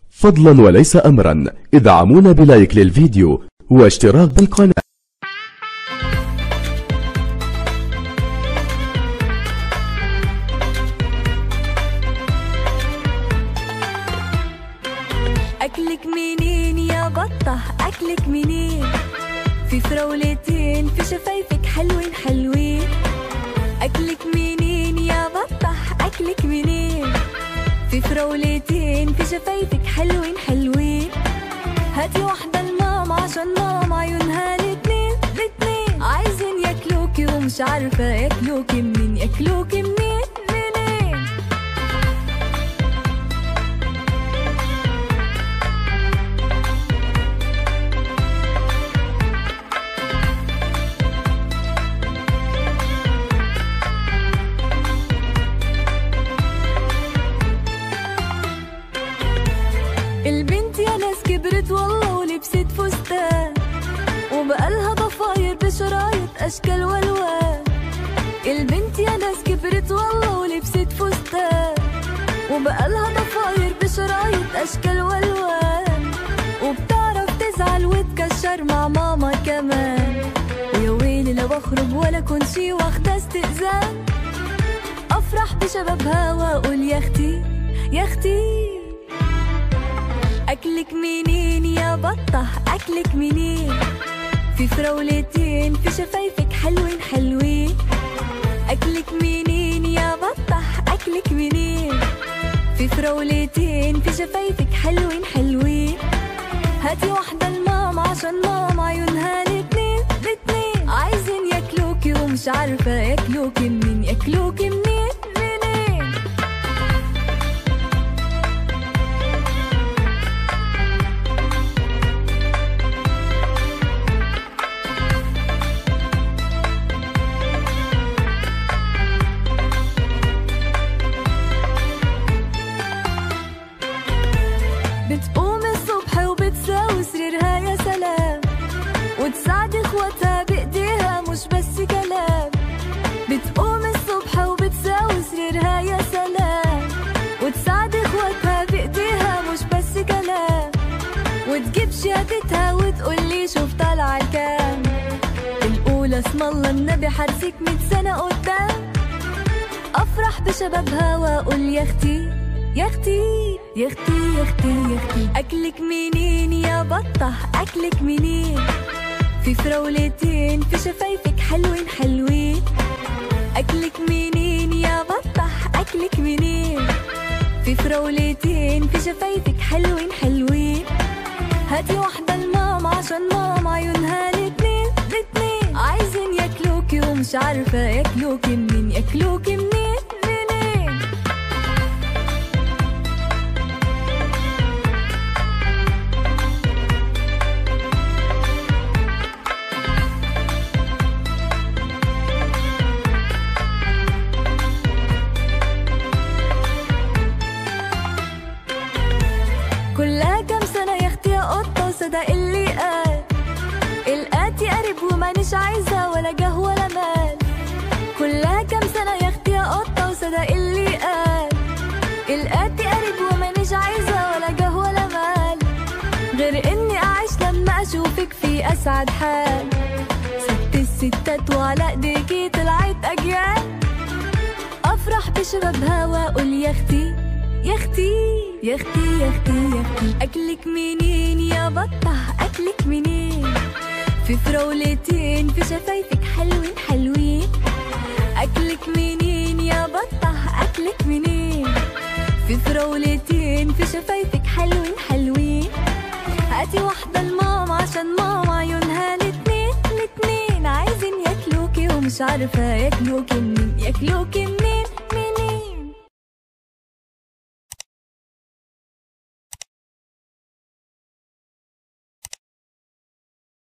فضلا وليس أمرا ادعمونا بلايك للفيديو واشتراك بالقناة أكلك منين يا بطة أكلك منين في فراولتين في شفايفك حلوين حلوين أكلك منين يا بطة أكلك منين في فراولتين في شفايفك حلوين حلوين هاتي واحدة لماما عشان ماما عيونها الاتنين الاتنين عايزين ياكلوكي ومش عارفة ياكلوكي منين ياكلوكي منين منين البنت يا ناس كبرت والله ولبست فستان وبقالها ضفاير بشرايط اشكال والوان البنت يا ناس كبرت والله ولبست فستان وبقالها ضفاير بشرايط اشكال والوان وبتعرف تزعل وتكشر مع ماما كمان ويا ويلي لو اخرج ولا كنت شي واخده استئذان افرح بشبابها واقول يا اختي يا اختي أكلك منين يا بطة أكلك منين في فراولتين في شفايفك حلوين حلوين أكلك منين يا بطة أكلك منين في فراولتين في شفايفك حلوين حلوين هاتي واحدة لماما عشان ماما عيونها الاتنين الاتنين عايزين ياكلوكي ومش عارفة ياكلوكي منين ياكلوكي منين منين بتقوم الصبح وبتساوي سريرها يا سلام وتساعد اخواتها بايديها مش بس كلام بتقوم الصبح وبتساوي سريرها يا سلام وتساعد اخواتها بايديها مش بس كلام وتجيب شهادتها وتقولي شوف طالعة الكام الأولى اسم الله النبي حرسك مية سنة قدام افرح بشبابها واقول يا اختي يا اختي يا اختي يا اختي يا اختي اكلك منين يا بطه اكلك منين في فراولتين في شفايفك حلوين حلوين اكلك منين يا بطه اكلك منين في فراولتين في شفايفك حلوين حلوين هاتي واحدة لماما عشان ماما عيونها الاتنين الاتنين عايزين ياكلوكي ومش عارفة ياكلوكي منين ياكلوكي منين منين كلها كام سنة يا اختي يا قطة وصدق اللي قال القاتي قريب ومانيش عايزة ولا جه ولا مال كلها كام سنة يا اختي يا قطة وصدق اللي قال القاتي قريب ومانيش عايزة ولا جه ولا مال غير اني اعيش لما اشوفك في اسعد حال ست الستات وعلى ايديكي طلعت اجيال افرح بشبابها واقول يا اختي يا اختي يا اختي يا اختي يا اختي اكلك منين يا بطه اكلك منين في فراولتين في شفايفك حلوين حلوين اكلك منين يا بطه اكلك منين في فراولتين في شفايفك حلوين حلوين هاتي واحدة لماما عشان ماما عيونها الاتنين الاتنين عايزين ياكلوكي ومش عارفة ياكلوكي منين ياكلوكي منين